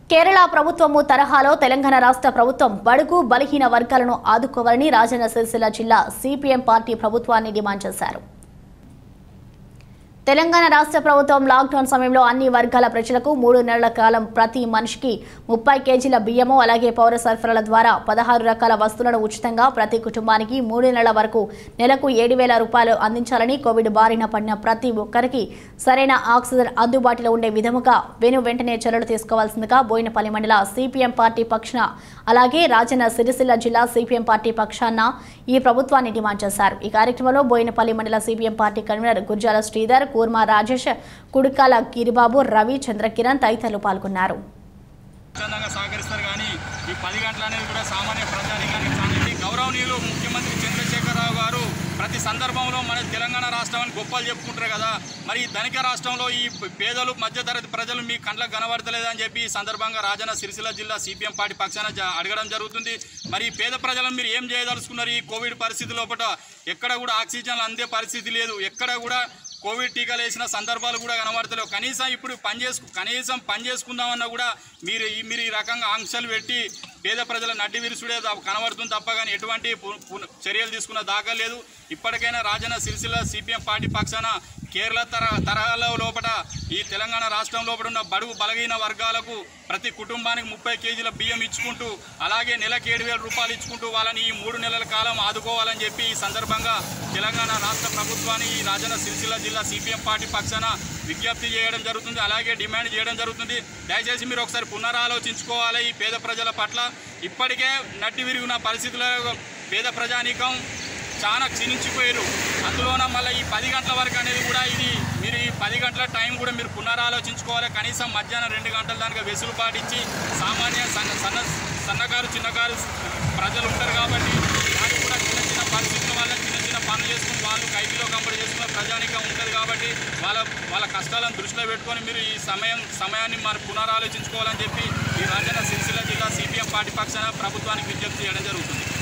కేరళ ప్రభుత్వము తరహాలో తెలంగాణ రాష్ట్ర ప్రభుత్వం బడుగు బలహీన వర్గాలను ఆదుకోవాలని రాజన్న సిరిసిల్ల జిల్లా సిపిఎం పార్టీ ప్రభుత్వాన్ని డిమాండ్ చేశారు తెలంగాణ రాష్ట్ర ప్రభుత్వం లాక్డౌన్ సమయంలో అన్ని వర్గాల ప్రజలకు మూడు నెలల కాలం ప్రతి మనిషికి ముప్పై కేజీల బియ్యము అలాగే పౌర సరఫరాల ద్వారా పదహారు రకాల వస్తువులను ఉచితంగా ప్రతి కుటుంబానికి మూడు నెలల వరకు నెలకు ఏడు వేల రూపాయలు అందించాలని కోవిడ్ బారిన పడిన ప్రతి ఒక్కరికి సరైన ఆక్సిజన్ అందుబాటులో ఉండే విధముగా వెను వెంటనే చర్యలు తీసుకోవాల్సిందిగా బోయినపల్లి మండల సిపిఎం పార్టీ పక్షాన అలాగే రాజన్న సిరిసిల్ల జిల్లా సిపిఎం పార్టీ పక్షాన ఈ ప్రభుత్వాన్ని డిమాండ్ చేశారు ఈ కార్యక్రమంలో బోయినపల్లి మండల CPM party convener Gurjala Sridhar Kurma Rajesh Kudukala Giribabu Ravi Chandrakiran తదితరులు పాల్గొన్నారు స్వచ్ఛందంగా సహకరిస్తారు కానీ ఈ పది గంటలు అనేది కూడా సామాన్య ప్రజానికానికి చాలా గౌరవనీయులు ముఖ్యమంత్రి చంద్రశేఖరరావు గారు ప్రతి సందర్భంలో మన తెలంగాణ రాష్ట్రం అని గొప్పలు చెప్పుకుంటారు కదా మరి ఈ ధనిక రాష్ట్రంలో ఈ పేదలు మధ్యతరగతి ప్రజలు మీ కండ్లకు కనబడతలేదని చెప్పి ఈ సందర్భంగా రాజన్న సిరిసిల్ల జిల్లా సిపిఎం పార్టీ పక్షాన జ- అడగడం జరుగుతుంది మరి ఈ పేద ప్రజలను మీరు ఏం చేయదలుచుకున్నారు ఈ కోవిడ్ పరిస్థితి లోపల ఎక్కడ కూడా ఆక్సిజన్ అందే పరిస్థితి లేదు ఎక్కడ కూడా కోవిడ్ టీకాలు వేసిన సందర్భాలు కూడా కనబడతలేవు కనీసం ఇప్పుడు పని చేసుకు కనీసం పని చేసుకుందామన్నా కూడా మీరు ఈ- మీరు ఈ రకంగా ఆంక్షలు పెట్టి పేద ప్రజల నడ్డి విరుసుడే దా- కనబడుతుంది తప్ప కానీ ఎటువంటి పు- పు- చర్యలు తీసుకున్న దాఖలు లేదు ఇప్పటికైనా రాజన్న సిరిసిల్ల సిపిఎం పార్టీ పక్షాన కేరళ తర తరహాలో లోపల ఈ తెలంగాణ రాష్ట్రం లోపల ఉన్న బడుగు బలహీన వర్గాలకు ప్రతి కుటుంబానికి ముప్పై కేజీల బియ్యం ఇచ్చుకుంటూ అలాగే నెలకు ఏడు వేల రూపాయలు ఇచ్చుకుంటూ వాళ్ళని ఈ మూడు నెలల కాలం ఆదుకోవాలని చెప్పి ఈ సందర్భంగా తెలంగాణ రాష్ట్ర ప్రభుత్వాన్ని ఈ రాజన్న సిరిసిల్ల జిల్లా సిపిఎం పార్టీ పక్షాన విజ్ఞప్తి చేయడం జరుగుతుంది అలాగే డిమాండ్ చేయడం జరుగుతుంది దయచేసి మీరు ఒకసారి పునరాలోచించుకోవాలి ఈ పేద ప్రజల పట్ల ఇప్పటికే నట్టి విరిగిన పరిస్థితుల్లో పేద ప్రజానీకం చాలా క్షీణించిపోయారు అందులోన మళ్ళీ ఈ పది గంటల వరకు అనేది కూడా ఇది మీరు ఈ పది గంటల టైం కూడా మీరు పునరాలోచించుకోవాలి కనీసం మధ్యాహ్నం రెండు గంటల దానికి వెసులుబాటు ఇచ్చి సామాన్య సన్న సన్న సన్నకారు చిన్నకారు ప్రజలు ఉంటారు కాబట్టి వాళ్ళు కూడా చిన్న చిన్న పరిస్థితుల వల్ల చిన్న చిన్న పనులు చేసుకుని వాళ్ళు కైకిలో కంపెనీ చేసుకున్న ప్రజానికం ఉంటుంది కాబట్టి వాళ్ళ వాళ్ళ కష్టాలను దృష్టిలో పెట్టుకొని మీరు ఈ సమయం సమయాన్ని మరి పునరాలోచించుకోవాలని చెప్పి ఈ రాజన్న సిరిసిల్ల జిల్లా సిపిఎం పార్టీ పక్షాన ప్రభుత్వానికి విజ్ఞప్తి చేయడం జరుగుతుంది